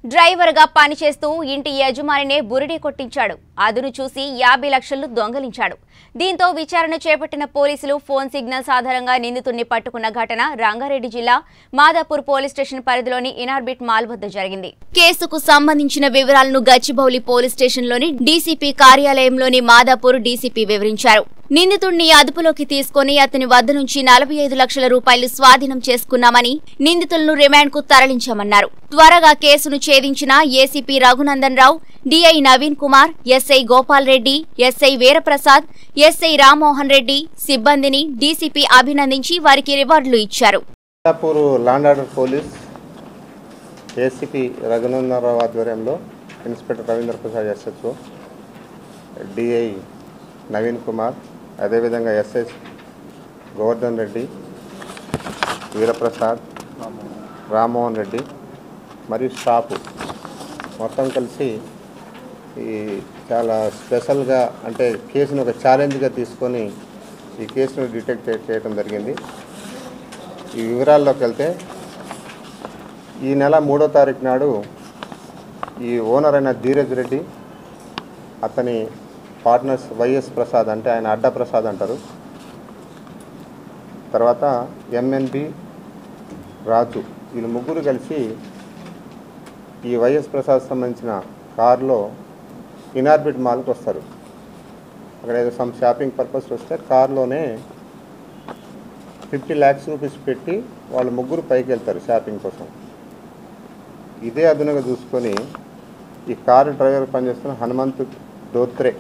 డ్రైవర్గా పనిచేస్తూ ఇంటి యజమానినే బురిడి కొట్టించాడు అదును చూసి యాభై లక్షలు దొంగలించాడు దీంతో విచారణ చేపట్టిన పోలీసులు ఫోన్ సిగ్నల్స్ ఆధారంగా నిందితుడిని పట్టుకున్న ఘటన రంగారెడ్డి జిల్లా మాదాపూర్ పోలీస్ స్టేషన్ పరిధిలోని ఇనార్బిట్ మాల్ వద్ద జరిగింది కేసుకు సంబంధించిన వివరాలను గచ్చిబౌలి పోలీస్ స్టేషన్లోని డీసీపీ కార్యాలయంలోని మాదాపూర్ డీసీపీ వివరించారు నిందితుడిని అదుపులోకి తీసుకుని అతని వద్ద నుంచి నలభై ఐదు లక్షల రూపాయలు స్వాధీనం చేసుకున్నామని నిందితులను రిమాండ్ కు తరలించామన్నారు త్వరగా కేసును ఛేదించిన ACP Raghunandan Rao DI Naveen Kumar SI Gopal Reddy SI Veeraprasad SI Rammohan Reddy సిబ్బందిని డీసీపీ అభినందించి వారికి రివార్డులు ఇచ్చారు Miyapur law and order police ACP Raghunandanrao ఆధ్వర్యంలో inspector Ravindra Prasad SHO DI Naveen Kumar అదేవిధంగా ఎస్ఐ గోవర్ధన్ రెడ్డి వీరప్రసాద్ రామ్మోహన్ రెడ్డి మరియు స్టాఫ్ మొత్తం కలిసి ఈ చాలా స్పెషల్గా అంటే కేసును ఒక ఛాలెంజ్గా తీసుకొని ఈ కేసును డిటెక్ట్ చే- చేయడం జరిగింది ఈ వివరాల్లోకి వెళ్తే ఈ నెల మూడో తారీఖు నాడు ఈ ఓనర్ అయిన ధీరజ్ రెడ్డి అతని పార్ట్నర్స్ వైఎస్ ప్రసాద్ అంటే ఆయన అడ్డా ప్రసాద్ అంటారు తర్వాత ఎంఎన్బి రాజు వీళ్ళు ముగ్గురు కలిసి ఈ వైఎస్ ప్రసాద్ సంబంధించిన కారులో ఇనార్బిట్ మాల్కి వస్తారు అక్కడ ఏదో సమ్ షాపింగ్ పర్పస్ వస్తే కారులోనే ఫిఫ్టీ ల్యాక్స్ రూపీస్ పెట్టి వాళ్ళు ముగ్గురు పైకి వెళ్తారు షాపింగ్ కోసం ఇదే అదునుగా చూసుకొని ఈ కారు డ్రైవర్ పనిచేస్తున్న హనుమంత్ దోత్రే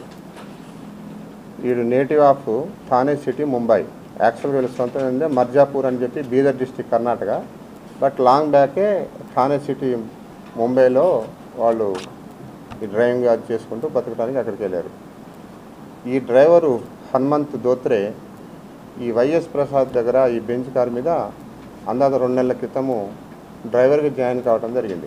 వీడు native of Thane city Mumbai యాక్చువల్గా వీళ్ళ సొంతం ఏంటంటే మర్జాపూర్ అని చెప్పి Bidar district Karnataka but long బ్యాకే థానే సిటీ ముంబైలో వాళ్ళు ఈ డ్రైవింగ్ అది చేసుకుంటూ బతకడానికి అక్కడికి వెళ్ళారు ఈ డ్రైవరు హనుమంత్ దోత్రే ఈ వైఎస్ ప్రసాద్ దగ్గర ఈ బెంచ్ కార్ మీద అందాజ రెండు నెలల క్రితము డ్రైవర్గా జాయిన్ కావడం జరిగింది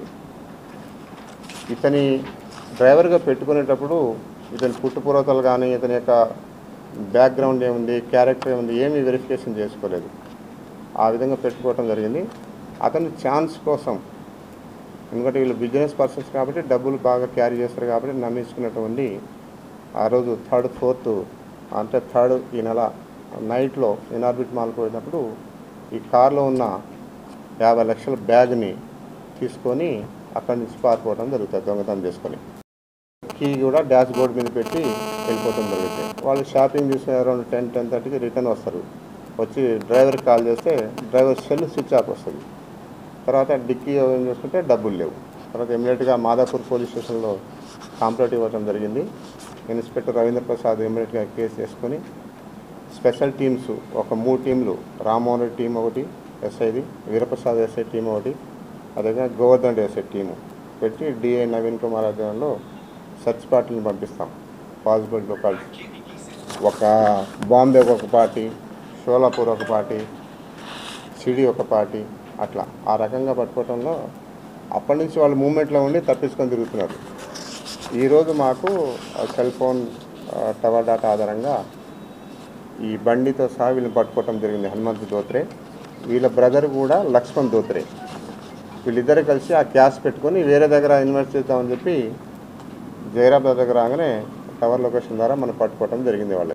ఇతని డ్రైవర్గా పెట్టుకునేటప్పుడు ఇతని పుట్టుపూర్వతలు కానీ ఇతని యొక్క బ్యాక్గ్రౌండ్ ఏముంది క్యారెక్టర్ ఏముంది ఏమీ వెరిఫికేషన్ చేసుకోలేదు ఆ విధంగా పెట్టుకోవటం జరిగింది అతను ఛాన్స్ కోసం ఎందుకంటే వీళ్ళు బిజినెస్ పర్సన్స్ కాబట్టి డబ్బులు బాగా క్యారీ చేస్తారు కాబట్టి నమ్మించుకున్నటువంటి ఆ రోజు థర్డ్ ఫోర్త్ అంటే థర్డ్ ఈ నెల నైట్లో ఇనార్బిట్ మాల్కి పోయినప్పుడు ఈ కార్లో ఉన్న యాభై లక్షల బ్యాగ్ని తీసుకొని అక్కడి నుంచి పారిపోవడం జరుగుతుంది దొంగతనం చేసుకొని కీ కూడా డాష్ బోర్డ్ మీద పెట్టి వెళ్ళిపోవడం జరుగుతుంది వాళ్ళు షాపింగ్ చేసిన అరౌండ్ టెన్ టెన్ థర్టీకి రిటర్న్ వస్తారు వచ్చి డ్రైవర్కి కాల్ చేస్తే డ్రైవర్ సెల్ స్విచ్ ఆఫ్ వస్తుంది తర్వాత డిక్కీ ఏం చేసుకుంటే డబ్బులు లేవు తర్వాత ఇమీడియట్గా మాదాపూర్ పోలీస్ స్టేషన్లో కంప్లైంట్ ఇవ్వడం జరిగింది ఇన్స్పెక్టర్ రవీంద్ర ప్రసాద్ ఇమీడియట్గా కేసు చేసుకొని స్పెషల్ టీమ్స్ ఒక మూడు టీంలు రామ్మోహన్ రెడ్డి టీం ఒకటి ఎస్ఐది వీరప్రసాద్ ఎస్ఐ టీం ఒకటి అదేవిధంగా గోవర్ధన్ రెడ్డి ఎస్ఐ టీము పెట్టి డిఐ నవీన్ కుమార్ ఆధ్వర్యంలో సర్చ్ పార్టీని పంపిస్తాం పాసిబుల్ లొకాలిటీ ఒక బాంబే ఒక పార్టీ షోలాపూర్ ఒక పార్టీ సిడి ఒక పార్టీ అట్లా ఆ రకంగా పట్టుకోవడంలో అప్పటి నుంచి వాళ్ళు మూమెంట్లో ఉండి తప్పించుకొని తిరుగుతున్నారు ఈరోజు మాకు సెల్ ఫోన్ ఆ, టవర్ డాటా ఆధారంగా ఈ బండితో సహా వీళ్ళని పట్టుకోవటం జరిగింది హనుమంత్ దోత్రే వీళ్ళ బ్రదర్ కూడా లక్ష్మణ్ దోత్రే వీళ్ళిద్దరు కలిసి ఆ క్యాష్ పెట్టుకొని వేరే దగ్గర ఇన్వెస్ట్ చేద్దామని చెప్పి జయరాబాద్ దగ్గర రాగానే టవర్ లొకేషన్ ద్వారా మనం పట్టుకోవటం జరిగింది వాళ్ళు